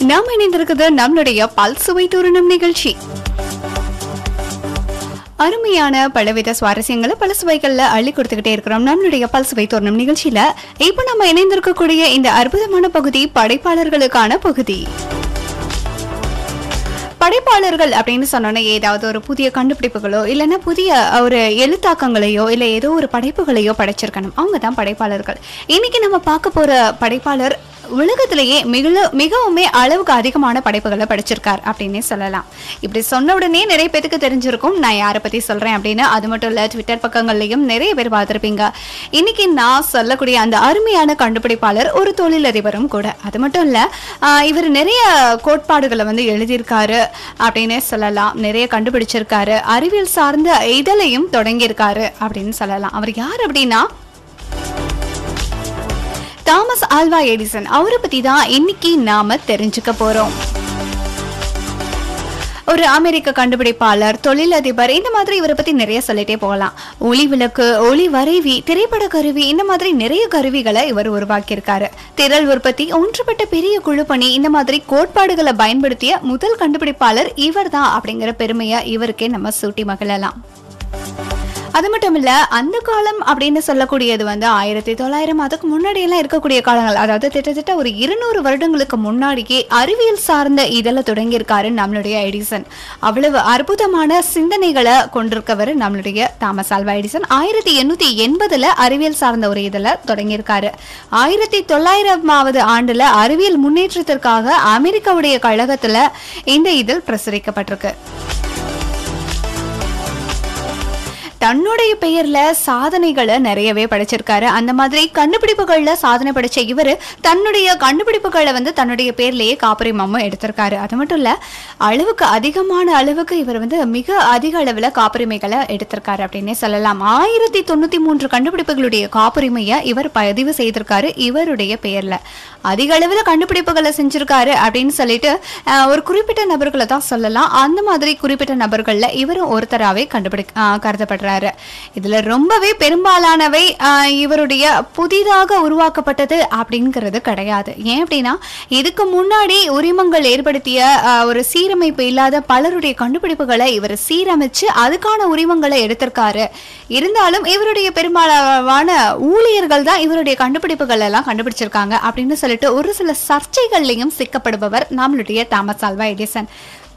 நாம் இணைந்திருக்கிறது நம்மளுடைய பல்சுவை தூரணம் நிகழ்ச்சி அருமையான பலவித சுவாரஸ்யங்களை பல சுவைகள்ல அள்ளி கொடுத்துக்கிட்டே இருக்கிறோம் நம்மளுடைய பல்சுவை தோரணம் நிகழ்ச்சியில இப்ப நம்ம இணைந்திருக்கக்கூடிய இந்த அற்புதமான பகுதி படைப்பாளர்களுக்கான பகுதி படைப்பாளர்கள் அப்படின்னு சொன்னோன்னே ஏதாவது ஒரு புதிய கண்டுபிடிப்புகளோ இல்லைன்னா புதிய ஒரு எழுத்தாக்கங்களையோ இல்லை ஏதோ ஒரு படைப்புகளையோ படைச்சிருக்கணும் அவங்க தான் படைப்பாளர்கள் இன்னைக்கு நம்ம பார்க்க போற படைப்பாளர் உலகத்திலேயே மிக மிகவுமே அளவுக்கு அதிகமான படைப்புகளை படிச்சிருக்கார் அப்படின்னே சொல்லலாம் இப்படி சொன்ன உடனே நிறைய பேத்துக்கு தெரிஞ்சிருக்கும் நான் யாரை பத்தி சொல்றேன் அப்படின்னு அது மட்டும் இல்ல ட்விட்டர் பக்கங்கள்லயும் நிறைய பேர் பார்த்திருப்பீங்க இன்னைக்கு நான் சொல்லக்கூடிய அந்த அருமையான கண்டுபிடிப்பாளர் ஒரு தொழிலதிபரும் கூட அது மட்டும் இல்ல ஆஹ் இவர் நிறைய கோட்பாடுகளை வந்து எழுதியிருக்காரு அப்படின்னே சொல்லலாம் நிறைய கண்டுபிடிச்சிருக்காரு அறிவியல் சார்ந்த இதழையும் தொடங்கியிருக்காரு அப்படின்னு சொல்லலாம் அவர் யார் அப்படின்னா தாமஸ் ஆல்வா எடிசன் அவரை பத்தி தான் இன்னைக்கு நாம தெரிஞ்சுக்க போறோம் ஒரு அமெரிக்க கண்டுபிடிப்பாளர் தொழிலதிபர் இந்த மாதிரி இவரை பத்தி நிறைய சொல்லிட்டே போகலாம் ஒளி விளக்கு ஒளி வரைவி திரைப்பட கருவி இந்த மாதிரி நிறைய கருவிகளை இவர் உருவாக்கியிருக்காரு திரள் உற்பத்தி ஒன்றுபட்ட பெரிய குழுப்பணி இந்த மாதிரி கோட்பாடுகளை பயன்படுத்திய முதல் கண்டுபிடிப்பாளர் இவர்தான் அப்படிங்கிற பெருமையை இவருக்கே நம்ம சூட்டி மகிழலாம் அது மட்டும் இல்ல அந்த காலம் அப்படின்னு சொல்லக்கூடியது வந்து ஆயிரத்தி தொள்ளாயிரம் அதுக்கு முன்னாடி எல்லாம் இருக்கக்கூடிய காலங்கள் அதாவது கிட்டத்தட்ட ஒரு இருநூறு வருடங்களுக்கு முன்னாடியே அறிவியல் சார்ந்த இதழ தொடங்கியிருக்காரு நம்மளுடைய எடிசன் அவ்வளவு அற்புதமான சிந்தனைகளை கொண்டிருக்கவர் நம்மளுடைய தாமஸ் ஆல்வா எடிசன் ஆயிரத்தி எண்ணூத்தி எண்பதுல அறிவியல் சார்ந்த ஒரு இதழ தொடங்கியிருக்காரு ஆயிரத்தி தொள்ளாயிரமாவது ஆண்டுல அறிவியல் முன்னேற்றத்திற்காக அமெரிக்காவுடைய கழகத்துல இந்த இதழ் பிரசுரிக்கப்பட்டிருக்கு தன்னுடைய பெயர்ல சாதனைகளை நிறையவே படைச்சிருக்காரு அந்த மாதிரி கண்டுபிடிப்புகள்ல சாதனை படைச்ச இவர் தன்னுடைய கண்டுபிடிப்புகளை வந்து தன்னுடைய பேர்லயே காப்புரிமமும் எடுத்திருக்காரு அது மட்டும் இல்ல அளவுக்கு அதிகமான அளவுக்கு இவர் வந்து மிக அதிக அளவுல காப்புரிமைகளை எடுத்திருக்காரு அப்படின்னே சொல்லலாம் ஆயிரத்தி தொண்ணூத்தி மூன்று கண்டுபிடிப்புகளுடைய காப்புரிமையை இவர் பதிவு செய்திருக்காரு இவருடைய பெயர்ல அதிக அளவுல கண்டுபிடிப்புகளை செஞ்சிருக்காரு அப்படின்னு சொல்லிட்டு அஹ், ஒரு குறிப்பிட்ட நபர்களை தான் சொல்லலாம் அந்த மாதிரி குறிப்பிட்ட நபர்கள்ல இவரும் ஒருத்தராகவே கண்டுபிடி அஹ், கருதப்படுறாரு இதுல ரொம்பவே பெரும்பாலானவை அஹ், இவருடைய புதிதாக உருவாக்கப்பட்டது அப்படிங்கிறது கிடையாது ஏன் அப்படின்னா இதுக்கு முன்னாடி உரிமங்கள் ஏற்படுத்திய அஹ், ஒரு சீரமைப்பு இல்லாத பலருடைய கண்டுபிடிப்புகளை இவர் சீரமைச்சு அதுக்கான உரிமங்களை எடுத்திருக்காரு இருந்தாலும் இவருடைய பெரும்பாலான ஊழியர்கள் தான் இவருடைய கண்டுபிடிப்புகள் எல்லாம் கண்டுபிடிச்சிருக்காங்க அப்படின்னு சொல்லிட்டு ஒரு சில சர்ச்சைகள்லையும் சிக்கப்படுபவர் நம்மளுடைய தாமஸ் ஆல்வா எடிசன்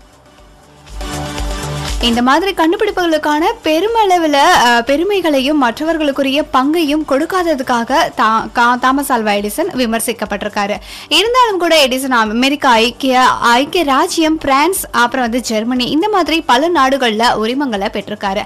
இந்த மாதிரி கண்டுபிடிப்புகளுக்கான பெருமளவில் அஹ், பெருமைகளையும் மற்றவர்களுக்குரிய பங்கையும் கொடுக்காததுக்காக தா கா- தாமஸ் ஆல்வா எடிசன் விமர்சிக்கப்பட்டிருக்காரு இருந்தாலும் கூட எடிசன் அமெரிக்கா ஐக்கிய ஐக்கிய ராஜ்யம் பிரான்ஸ் அப்புறம் வந்து ஜெர்மனி இந்த மாதிரி பல நாடுகளில் உரிமங்களை பெற்றிருக்காரு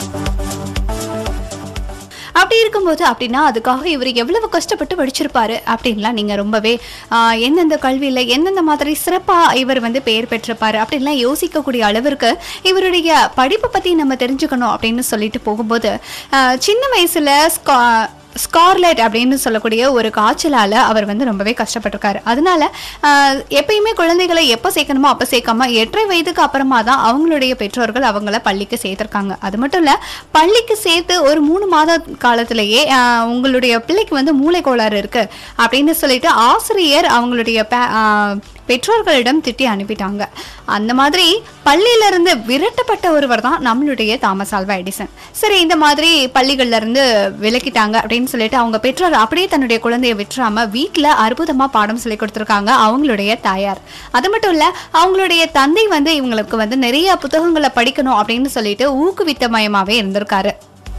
அப்படி இருக்கும்போது அப்படின்னா அதுக்காக இவர் எவ்வளவு கஷ்டப்பட்டு படிச்சிருப்பாரு அப்படின்லாம் நீங்க ரொம்பவே ஆஹ், எந்தெந்த கல்வியில எந்தெந்த மாதிரி சிறப்பா இவர் வந்து பெயர் பெற்றிருப்பாரு அப்படின்லாம் யோசிக்கக்கூடிய அளவிற்கு இவருடைய படிப்பை பத்தி நம்ம தெரிஞ்சுக்கணும் அப்படின்னு சொல்லிட்டு போகும்போது ஆஹ், சின்ன வயசுல ஸ்கா ஸ்கார்லெட் அப்படின்னு சொல்லக்கூடிய ஒரு காய்ச்சலால அவர் வந்து ரொம்பவே கஷ்டப்பட்டிருக்காரு அதனால ஆஹ், எப்பயுமே குழந்தைகளை எப்போ சேர்க்கணுமோ அப்போ சேர்க்காம எட்டரை வயதுக்கு அப்புறமா தான் அவங்களுடைய பெற்றோர்கள் அவங்கள பள்ளிக்கு சேர்த்திருக்காங்க அது மட்டும் இல்ல பள்ளிக்கு சேர்த்து ஒரு மூணு மாத காலத்திலேயே ஆஹ், உங்களுடைய பிள்ளைக்கு வந்து மூளை கோளாறு இருக்கு அப்படின்னு சொல்லிட்டு ஆசிரியர் அவங்களுடைய பே- ஆஹ், பெற்றோர்களிடம் திட்டி அனுப்பிட்டாங்க அந்த மாதிரி பள்ளியில இருந்து விரட்டப்பட்ட ஒருவர் தான் நம்மளுடைய தாமஸ் ஆல்வா எடிசன் சரி இந்த மாதிரி பள்ளிகள்ல இருந்து விலக்கிட்டாங்க அப்படின்னு சொல்லிட்டு அவங்க பெற்றோர் அப்படியே தன்னுடைய குழந்தைய விட்டுறாம வீட்ல அற்புதமா பாடம் சொல்லி கொடுத்துருக்காங்க அவங்களுடைய தாயார் அது மட்டும் இல்ல அவங்களுடைய தந்தை வந்து இவங்களுக்கு வந்து நிறைய புத்தகங்களை படிக்கணும் அப்படின்னு சொல்லிட்டு ஊக்குவித்த மயமாவே இருந்திருக்காரு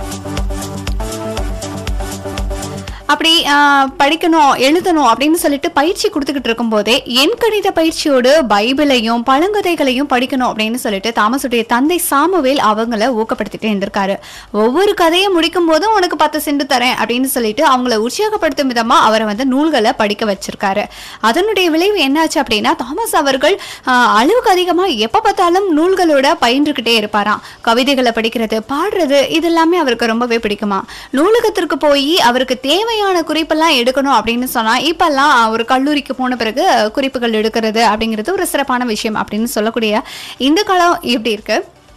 அப்படி ஆஹ், படிக்கணும் எழுதணும் அப்படின்னு சொல்லிட்டு பயிற்சி கொடுத்துக்கிட்டு இருக்கும்போதே எண் கணித பயிற்சியோடு பைபிளையும் பழங்கதைகளையும் படிக்கணும் அப்படின்னு சொல்லிட்டு தாமஸுடைய தந்தை சாமுவேல் அவங்கள ஊக்கப்படுத்திட்டு இருந்திருக்காரு ஒவ்வொரு கதையை முடிக்கும் போதும் உனக்கு பத்து சென்ட் தரேன் அப்படின்னு சொல்லிட்டு அவங்கள உற்சாகப்படுத்தும் விதமா அவரை வந்து நூல்களை படிக்க வச்சிருக்காரு அதனுடைய விளைவு என்னாச்சு அப்படின்னா தாமஸ் அவர்கள் ஆஹ், அளவுக்கு அதிகமா எப்ப பார்த்தாலும் நூல்களோட பயின்றுகிட்டே இருப்பாராம் கவிதைகளை படிக்கிறது பாடுறது இது எல்லாமே அவருக்கு ரொம்பவே பிடிக்குமா நூலகத்திற்கு போய் அவருக்கு தேவையான குறிப்பெல்லாம் எடுக்கணும் அப்படின்னு சொன்னா இப்பெல்லாம் ஒரு கல்லூரிக்கு போன பிறகு குறிப்புகள் எடுக்கிறது அப்படிங்கிறது ஒரு சிறப்பான விஷயம் அப்படின்னு சொல்லக்கூடிய இந்த காலம் எப்படி இருக்கு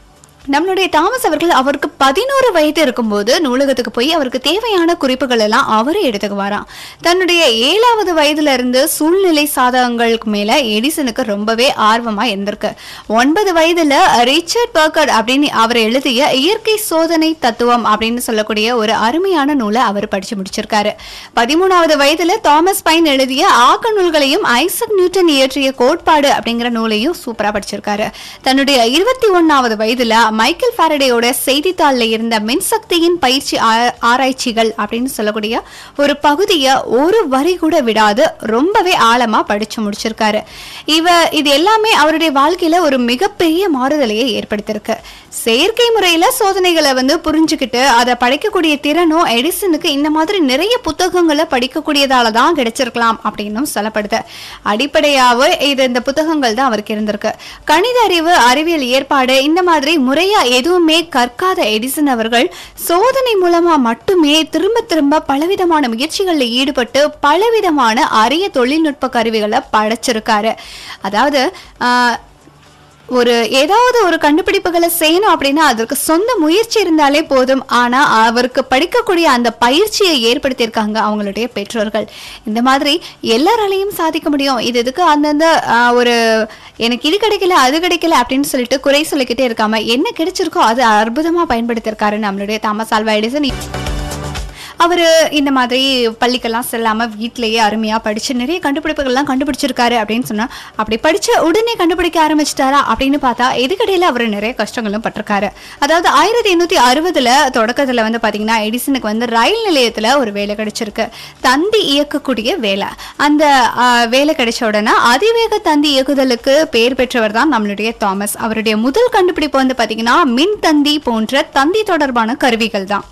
நம்மளுடைய தாமஸ் அவர்கள் அவருக்கு பதினோரு வயது இருக்கும்போது நூலகத்துக்கு போய் அவருக்கு தேவையான குறிப்புகள் எல்லாம் அவரே எடுத்துக்குவாராம் தன்னுடைய ஏழாவது வயதுல இருந்து சூழ்நிலை சாதகங்களுக்கு மேல எடிசனுக்கு ரொம்பவே ஆர்வமா இருந்திருக்கு ஒன்பது வயதுல ரிச்சர்ட் பர்கர்ட் அப்படின்னு அவர் எழுதிய இயற்கை சோதனை தத்துவம் அப்படின்னு சொல்லக்கூடிய ஒரு அருமையான நூலை அவர் படிச்சு முடிச்சிருக்காரு பதிமூணாவது வயதுல தாமஸ் பைன் எழுதிய ஆக்க நூல்களையும் ஐசக் நியூட்டன் இயற்றிய கோட்பாடு அப்படிங்கிற நூலையும் சூப்பரா படிச்சிருக்காரு தன்னுடைய இருபத்தி ஒன்னாவது வயதுல மைக்கேல் ஃபாரடேயோட செய்தித்தாளில் இருந்த மின்சக்தியின் பயிற்சி ஆ- ஆராய்ச்சிகள் அப்படின்னு சொல்லக்கூடிய ஒரு பகுதியை ஒரு வரி கூட விடாது ரொம்பவே ஆழமா படிச்சு முடிச்சிருக்காரு இவ இது எல்லாமே அவருடைய வாழ்க்கையில ஒரு மிகப்பெரிய மாறுதலையே ஏற்படுத்தியிருக்கு செயற்கை முறையில சோதனைகளை வந்து புரிஞ்சுக்கிட்டு அதை படிக்கக்கூடிய திறனும் எடிசனுக்கு இந்த மாதிரி நிறைய புத்தகங்களை படிக்கக்கூடியதால தான் கிடைச்சிருக்கலாம் அப்படின்னும் சொல்லப்படுது அடிப்படையாவே இது இந்த புத்தகங்கள் தான் அவருக்கு இருந்திருக்கு கணித அறிவு அறிவியல் ஏற்பாடு இந்த மாதிரி முறையா எதுவுமே கற்காத எடிசன் அவர்கள் சோதனை மூலமா மட்டுமே திரும்ப திரும்ப பலவிதமான முயற்சிகளில் ஈடுபட்டு பலவிதமான அரிய தொழில்நுட்ப கருவிகளை படைச்சிருக்காரு அதாவது ஆஹ், ஒரு ஏதாவது ஒரு கண்டுபிடிப்புகளை செய்யணும் அப்படின்னா அதற்கு சொந்த முயற்சி இருந்தாலே போதும் ஆனா அவருக்கு படிக்கக்கூடிய அந்த பயிற்சியை ஏற்படுத்தியிருக்காங்க அவங்களுடைய பெற்றோர்கள் இந்த மாதிரி எல்லாராலையும் சாதிக்க முடியும் இது எதுக்கு அந்தந்த ஆஹ், ஒரு எனக்கு இது கிடைக்கல அது கிடைக்கல அப்படின்னு சொல்லிட்டு குறை சொல்லிக்கிட்டே இருக்காம என்ன கிடைச்சிருக்கோ அது அற்புதமா பயன்படுத்தியிருக்காரு நம்மளுடைய தாமஸ் ஆல்வா எடிசன் அவர் இந்த மாதிரி பள்ளிக்கெல்லாம் செல்லாம வீட்டிலேயே அருமையா படிச்சு நிறைய கண்டுபிடிப்புகள்லாம் கண்டுபிடிச்சிருக்காரு அப்படின்னு சொன்னா அப்படி படிச்ச உடனே கண்டுபிடிக்க ஆரம்பிச்சிட்டாரா அப்படின்னு பார்த்தா இதுக்கடையில அவர் நிறைய கஷ்டங்களும் பட்டிருக்காரு அதாவது ஆயிரத்தி எண்ணூத்தி அறுபதுல தொடக்கத்துல வந்து பாத்தீங்கன்னா எடிசனுக்கு வந்து ரயில் நிலையத்துல ஒரு வேலை கிடைச்சிருக்கு தந்தி இயக்கக்கூடிய வேலை அந்த ஆ, வேலை கிடைச்ச உடனே அதிவேக தந்தி இயக்குதலுக்கு பெயர் பெற்றவர் தான் நம்மளுடைய தாமஸ் அவருடைய முதல் கண்டுபிடிப்பு வந்து பாத்தீங்கன்னா மின் தந்தி போன்ற தந்தி தொடர்பான கருவிகள் தான்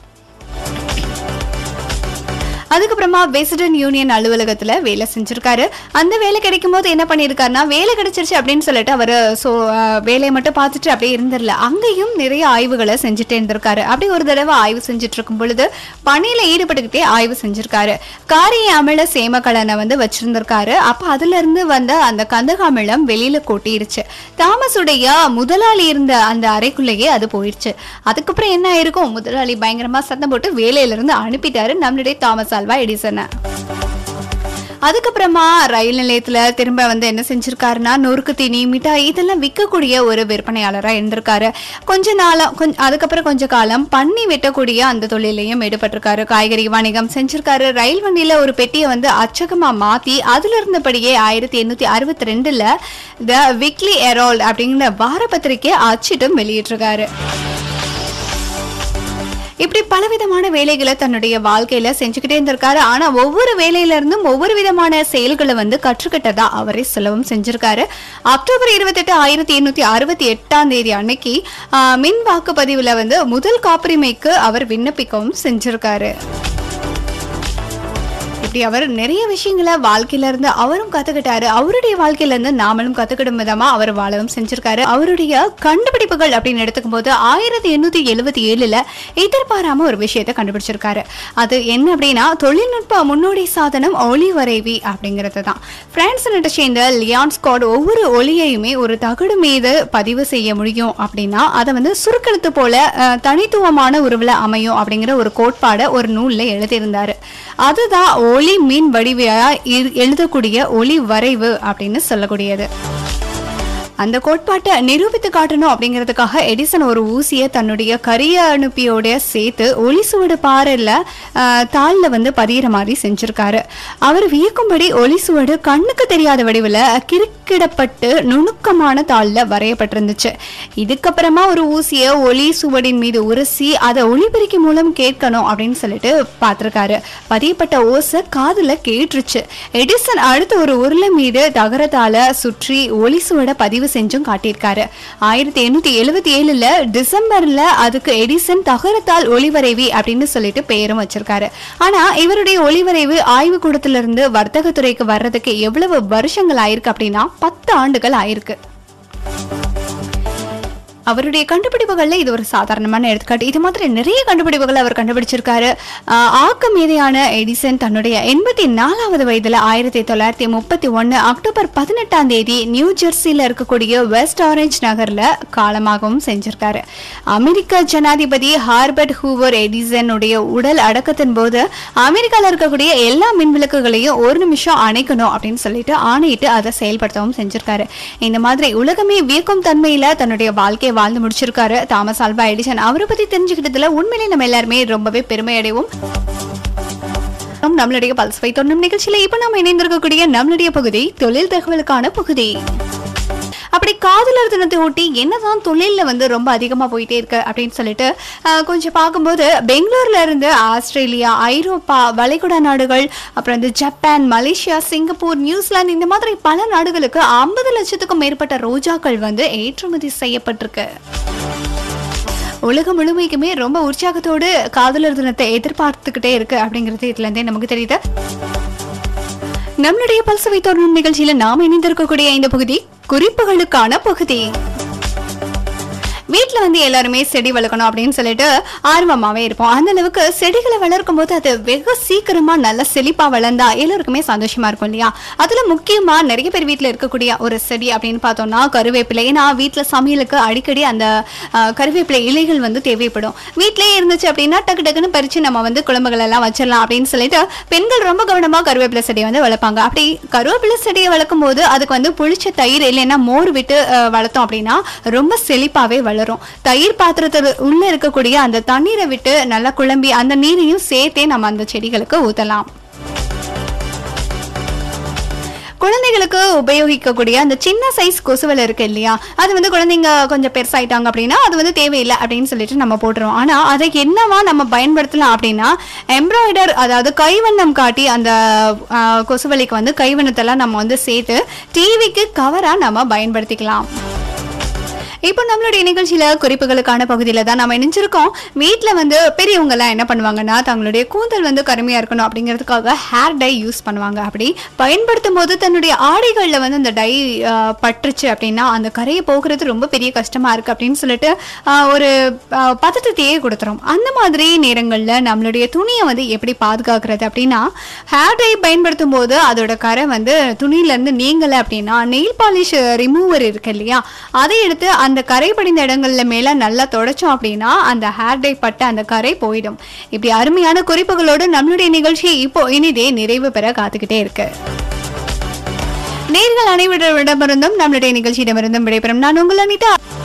அதுக்கப்புறமா வெஸ்டர்ன் யூனியன் அலுவலகத்துல வேலை செஞ்சிருக்காரு அந்த வேலை கிடைக்கும் போது என்ன பண்ணியிருக்காருன்னா வேலை கிடைச்சிருச்சு அப்படின்னு சொல்லிட்டு அவர் ஸோ வேலையை மட்டும் பார்த்துட்டு அப்படியே இருந்துடல அங்கேயும் நிறைய ஆய்வுகளை செஞ்சுட்டே இருந்திருக்காரு அப்படி ஒரு தடவை ஆய்வு செஞ்சுட்டு இருக்கும் பொழுது பணியில ஈடுபட்டுக்கிட்டே ஆய்வு செஞ்சிருக்காரு காரிய அமில சேமக்கலனை வந்து வச்சிருந்திருக்காரு அப்ப அதுல இருந்து வந்த அந்த கந்தக அமிலம் வெளியில கொட்டிருச்சு தாமஸுடைய முதலாளி இருந்த அந்த அறைக்குள்ளேயே அது போயிடுச்சு அதுக்கப்புறம் என்ன ஆயிருக்கும் முதலாளி பயங்கரமா சத்தம் போட்டு வேலையில இருந்து அனுப்பிட்டாரு நம்மளுடைய தாமஸ் ஆல்வா எடிசனை அதுக்கப்புறமா ரயில் நிலையத்துல திரும்ப வந்து என்ன செஞ்சிருக்காருன்னா நொறுக்கு தீனி மிட்டாய் இதெல்லாம் விற்கக்கூடிய ஒரு விற்பனையாளராக இருந்திருக்காரு கொஞ்ச நாளம் கொஞ்ச அதுக்கப்புறம் கொஞ்ச காலம் பண்ணி வெட்டக்கூடிய அந்த தொழிலையும் ஈடுபட்டிருக்காரு காய்கறி வணிகம் செஞ்சிருக்காரு ரயில் வண்டியில ஒரு பெட்டியை வந்து அச்சகமா மாத்தி அதுல இருந்தபடியே ஆயிரத்தி எண்ணூத்தி அறுபத்தி ரெண்டுல த விக்லி எரோல்ட் அப்படிங்கிற வார பத்திரிகையை அச்சிட்டும் வெளியிட்டிருக்காரு இப்படி பலவிதமான வேலைகளை தன்னுடைய வாழ்க்கையில செஞ்சுக்கிட்டே இருந்திருக்காரு ஆனா ஒவ்வொரு வேலையில இருந்தும் ஒவ்வொரு விதமான செயல்களை வந்து கற்றுக்கிட்டதா அவரே சொல்லவும் செஞ்சிருக்காரு அக்டோபர் இருபத்தெட்டு ஆயிரத்தி எண்ணூத்தி அறுபத்தி எட்டாம் தேதி அன்னைக்கு ஆஹ், மின் வாக்குப்பதிவுல வந்து முதல் காப்புரிமைக்கு அவர் விண்ணப்பிக்கவும் செஞ்சிருக்காரு இப்படி அவர் நிறைய விஷயங்களை வாழ்க்கையில இருந்து அவரும் கத்துக்கிட்டாரு அவருடைய வாழ்க்கையில இருந்து நாமளும் கத்துக்கிடும் விதமா அவர் வாழவும் செஞ்சிருக்காரு அவருடைய கண்டுபிடிப்புகள் அப்படின்னு எடுத்துக்கும் போது ஆயிரத்தி எண்ணூத்தி எழுபத்தி ஏழுல எதிர்பாராம ஒரு விஷயத்தை கண்டுபிடிச்சிருக்காரு அது என்ன அப்படின்னா தொழில்நுட்ப முன்னோடி சாதனம் ஒளி வரைவி அப்படிங்கிறது தான் பிரான்ஸ் நாட்டை சேர்ந்த லியான் ஸ்காட் ஒவ்வொரு ஒளியையுமே ஒரு தகடு மீது பதிவு செய்ய முடியும் அப்படின்னா அதை வந்து சுருக்கெழுத்து போல அஹ், தனித்துவமான உருவில் அமையும் அப்படிங்கிற ஒரு கோட்பாடை ஒரு நூல்ல எழுதியிருந்தாரு அதுதான் ஒளி மீன் வடிவையா இ- எழுதக்கூடிய ஒளி வரைவு அப்படின்னு சொல்லக்கூடியது அந்த கோட்பாட்டை நிரூபித்து காட்டணும் அப்படிங்கிறதுக்காக எடிசன் ஒரு ஊசியை தன்னுடைய கரிய அனுப்பியோட சேர்த்து ஒளி சுவடு பாறையில் தாளில் வந்து பதியிற மாதிரி செஞ்சிருக்காரு அவர் வியக்கும்படி ஒளி சுவடு கண்ணுக்கு தெரியாத வடிவில் கிறுக்கிடப்பட்டு நுணுக்கமான தாளில் வரையப்பட்டிருந்துச்சு இதுக்கப்புறமா ஒரு ஊசியை ஒளி சுவடின் மீது உரசி அதை ஒளிபெருக்கி மூலம் கேட்கணும் அப்படின்னு சொல்லிட்டு பார்த்துருக்காரு பதியப்பட்ட ஓசை காதுல கேட்டுருச்சு எடிசன் அடுத்த ஒரு உருளை மீது தகரத்தால சுற்றி ஒளி சுவட பதிவு செஞ்சும் காட்டியிருக்காரு ஆயிரத்தி எண்ணூத்தி எழுபத்தி ஏழுல டிசம்பர்ல அதுக்கு எடிசன் தகரத்தால் ஒளிவரைவி அப்படின்னு சொல்லிட்டு பெயரும் வச்சிருக்காரு ஆனா இவருடைய ஒளிவரைவு ஆய்வு கூடத்துல இருந்து வர்த்தகத்துறைக்கு வர்றதுக்கு எவ்வளவு வருஷங்கள் ஆயிருக்கு அப்படின்னா பத்து ஆண்டுகள் ஆயிருக்கு அவருடைய கண்டுபிடிப்புகள்ல இது ஒரு சாதாரணமான எடுத்துக்காட்டு இது மாதிரி நிறைய கண்டுபிடிப்புகள் அவர் கண்டுபிடிச்சிருக்காரு ஆஹ் ஆக்க மேதையான எடிசன் தன்னுடைய எண்பத்தி நாலாவது வயதுல ஆயிரத்தி தொள்ளாயிரத்தி முப்பத்தி ஒன்னு அக்டோபர் பதினெட்டாம் தேதி நியூ ஜெர்சியில் இருக்கக்கூடிய வெஸ்ட் ஆரஞ்ச் நகர்ல காலமாகவும் செஞ்சிருக்காரு அமெரிக்க ஜனாதிபதி ஹார்பர்ட் ஹூவர் எடிசனுடைய உடல் அடக்கத்தின் போது அமெரிக்கால இருக்கக்கூடிய எல்லா மின் விளக்குகளையும் ஒரு நிமிஷம் அணைக்கணும் அப்படின்னு சொல்லிட்டு ஆணையிட்டு அதை செயல்படுத்தவும் செஞ்சிருக்காரு இந்த மாதிரி உலகமே வியக்கும் தன்மையில தன்னுடைய வாழ்க்கையை வாழ்ந்து முடிச்சிருக்காரு தாமஸ் ஆல்வா எடிசன் அவரை பத்தி தெரிஞ்சுக்கிட்டதுல உண்மையிலே நம்ம எல்லாருமே ரொம்பவே பெருமை அடைவோம் நம்மளுடைய பல்ஸ் வை தொண்ணும் நிகழ்ச்சியில இப்ப நம்ம இணைந்திருக்கக்கூடிய நம்மளுடைய பகுதி தொழில் தகவலுக்கான பகுதி அப்படி காதலர் தினத்தை ஒட்டி என்னதான் தொழிலில் வந்து ரொம்ப அதிகமாக போயிட்டே இருக்கு அப்படின்னு சொல்லிட்டு ஆஹ், கொஞ்சம் பார்க்கும்போது பெங்களூர்ல இருந்து ஆஸ்திரேலியா ஐரோப்பா வளைகுடா நாடுகள் அப்புறம் இந்த ஜப்பான் மலேசியா சிங்கப்பூர் நியூசிலாந்து இந்த மாதிரி பல நாடுகளுக்கு ஐம்பது லட்சத்துக்கும் மேற்பட்ட ரோஜாக்கள் வந்து ஏற்றுமதி செய்யப்பட்டிருக்கு உலகம் முழுமைக்குமே ரொம்ப உற்சாகத்தோடு காதலர் தினத்தை எதிர்பார்த்துக்கிட்டே இருக்கு அப்படிங்கிறது இதுல இருந்தே நமக்கு தெரியுது நம்மளுடைய பல்சவை தொடரும் நிகழ்ச்சியில நாம் இணைந்திருக்கக்கூடிய இந்த பகுதி குறிப்புகளுக்கான பகுதி வீட்டில் வந்து எல்லாருமே செடி வளர்க்கணும் அப்படின்னு சொல்லிட்டு ஆர்வமாகவே இருப்போம் அந்த அளவுக்கு செடிகளை வளர்க்கும் போது அது வெகு சீக்கிரமா நல்ல செழிப்பா வளர்ந்தா எல்லாருக்குமே சந்தோஷமா இருக்கும் இல்லையா அதுல முக்கியமா நிறைய பேர் வீட்டில் இருக்கக்கூடிய ஒரு செடி அப்படின்னு பார்த்தோம்னா கருவேப்பிலை ஏன்னா வீட்டில் சமையலுக்கு அடிக்கடி அந்த அஹ், கருவேப்பிலை இலைகள் வந்து தேவைப்படும் வீட்டிலேயே இருந்துச்சு அப்படின்னா டக்கு டக்குன்னு பறிச்சு நம்ம வந்து குழம்புகள் எல்லாம் வச்சிடலாம் அப்படின்னு சொல்லிட்டு பெண்கள் ரொம்ப கவனமா கருவேப்பிலை செடியை வந்து வளர்ப்பாங்க அப்படி கருவேப்பிலை செடியை வளர்க்கும் போது அதுக்கு வந்து புளிச்ச தயிர் இல்லைன்னா மோர் விட்டு அஹ், வளர்த்தோம் அப்படின்னா ரொம்ப செழிப்பாவே வளரும் தயிர் பாத்திரத்துல உள்ள இருக்கக்கூடிய அந்த தண்ணீரை விட்டு நல்லா குழம்பி அந்த நீரையும் சேர்த்தே நம்ம அந்த செடிகளுக்கு ஊத்தலாம் குழந்தைகளுக்கு உபயோகிக்கக்கூடிய அந்த சின்ன சைஸ் கொசுவலை இருக்கு இல்லையா அது வந்து குழந்தைங்க கொஞ்சம் பெருசாயிட்டாங்க அப்படின்னா அது வந்து தேவையில்லை அப்படின்னு சொல்லிட்டு நம்ம போட்டுருவோம் ஆனா அதை என்னவா நம்ம பயன்படுத்தலாம் அப்படின்னா எம்ப்ராய்டர் அதாவது கைவண்ணம் காட்டி அந்த ஆஹ், கொசுவலைக்கு வந்து கைவண்ணத்தெல்லாம் நம்ம வந்து சேர்த்து டிவிக்கு கவரா நம்ம பயன்படுத்திக்கலாம் இப்போ நம்மளுடைய நிகழ்ச்சியில குறிப்புகளுக்கான பகுதியில தான் நம்ம இணைஞ்சிருக்கோம் வீட்டில் வந்து பெரியவங்க எல்லாம் என்ன பண்ணுவாங்கன்னா தங்களுடைய கூந்தல் வந்து கருமையா இருக்கணும் அப்படிங்கிறதுக்காக ஹேர் டை யூஸ் பண்ணுவாங்க அப்படி பயன்படுத்தும் போது தன்னுடைய ஆடைகளில் வந்து அந்த டை பட்டுருச்சு அப்படின்னா அந்த கரையை போகிறது ரொம்ப பெரிய கஷ்டமா இருக்கு அப்படின்னு சொல்லிட்டு ஆஹ், ஒரு ஆஹ், பதட்டத்தையே கொடுத்துரும் அந்த மாதிரி நேரங்களில் நம்மளுடைய துணியை வந்து எப்படி பாதுகாக்கிறது அப்படின்னா ஹேர் டை பயன்படுத்தும் போது அதோட கரை வந்து துணியிலேருந்து நீங்கலை அப்படின்னா நெயில் பாலிஷ் ரிமூவர் இருக்கு இல்லையா அதை எடுத்து அந்த கரை படிந்த இடங்கள்ல மேல நல்லா தொடச்சோம் அப்படின்னா அந்த ஹேர் டை பட்ட அந்த கரை போயிடும் இப்படி அருமையான குறிப்புகளோடு நம்மளுடைய நிகழ்ச்சி இப்போ இனிதே நிறைவு பெற காத்துக்கிட்டே இருக்கு நேர்கள் அனைவரிடமிருந்தும் நம்மளுடைய நிகழ்ச்சியிடமிருந்தும் விடைபெறும் நான் உங்கள் அனிதா